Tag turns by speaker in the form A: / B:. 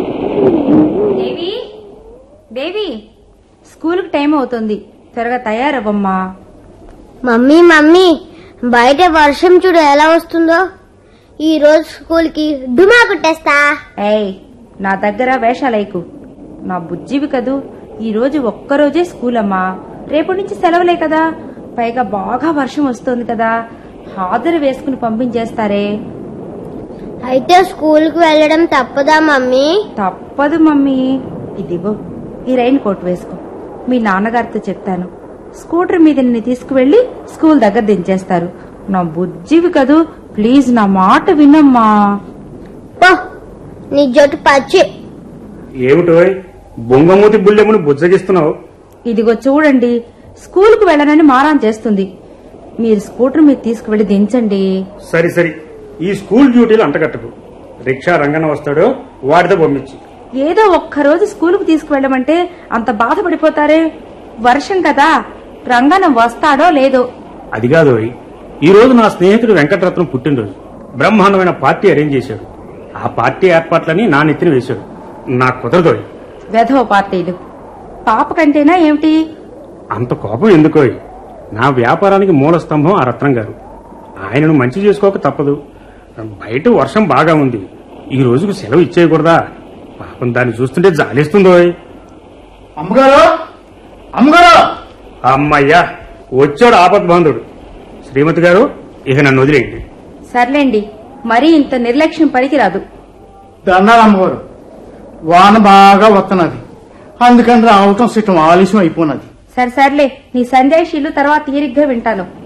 A: దేవి దేవి స్కూల్కి టైం అవుతుంది త్వరగా తయారవ్వమ్మా
B: మమ్మీ మమ్మీ బయట వర్షం చూడు ఎలా వస్తుందో ఈ రోజు స్కూల్ కి డుమా కొట్టేస్తా
A: ఏయ్ నా దగ్గర వేషాలైకు నా బుజ్జివి కదూ ఈ రోజు ఒక్కరోజే స్కూల్ అమ్మా రేపటి నుంచి సెలవులే కదా పైగా బాగా వర్షం వస్తోంది కదా హాజరు వేసుకుని పంపించేస్తారే
B: అయితే స్కూల్ కి వెళ్ళడం తప్పదా మమ్మీ
A: తప్పదు మమ్మీ ఇదిగో ఈ రైన్ కోట్ వేసుకో మీ నాన్నగారితో చెప్తాను స్కూటర్ మీద నిన్ను తీసుకువెళ్లి స్కూల్ దగ్గర దించేస్తారు నా బుజ్జివి కదూ ప్లీజ్ నా మాట వినమ్మా
B: పో నీ జట్టు పచ్చి
C: ఏమిటో బొంగమూతి బుల్లెముని బుజ్జగిస్తున్నావు
A: ఇదిగో చూడండి స్కూల్కు వెళ్ళనని మారాన్ చేస్తుంది మీరు స్కూటర్ మీద తీసుకువెళ్లి దించండి
C: సరి సరి ఈ స్కూల్ డ్యూటీలు అంటగట్టకు రిక్షా రంగన వస్తాడో వాడితో పంపించి
A: ఏదో ఒక్కరోజు స్కూలుకు తీసుకువెళ్ళమంటే అంత బాధపడిపోతారే వర్షం కదా రంగనం వస్తాడో లేదో
C: అది కాదోయ్ ఈ రోజు నా స్నేహితుడు వెంకటరత్నం పుట్టినరోజు బ్రహ్మాండమైన పార్టీ అరేంజ్ చేశాడు ఆ పార్టీ ఏర్పాట్లని నా నెత్తిన వేశాడు నా కుదరదోయ్
A: వెధవ పార్టీలు పాప కంటేనా ఏమిటి
C: అంత కోపం ఎందుకోయ్ నా వ్యాపారానికి మూల స్తంభం ఆ రత్నం గారు ఆయనను మంచి చేసుకోక తప్పదు బయట వర్షం బాగా ఉంది ఈ రోజుకు సెలవు ఇచ్చేయకూడదా పాపం దాన్ని చూస్తుంటే జాలిస్తుందోయ్
D: అమ్మగారు అమ్మగారు
C: అమ్మయ్యా వచ్చాడు ఆపద్బాంధుడు శ్రీమతి గారు ఇక నన్ను వదిలేయండి
A: సర్లేండి మరీ ఇంత నిర్లక్ష్యం పనికిరాదు
D: దండాలు అమ్మగారు వాన బాగా వస్తున్నది అందుకని రావటం సిట్టం ఆలస్యం అయిపోయినది
A: సరే సర్లే నీ సందేశీలు తర్వాత తీరిగ్గా వింటాను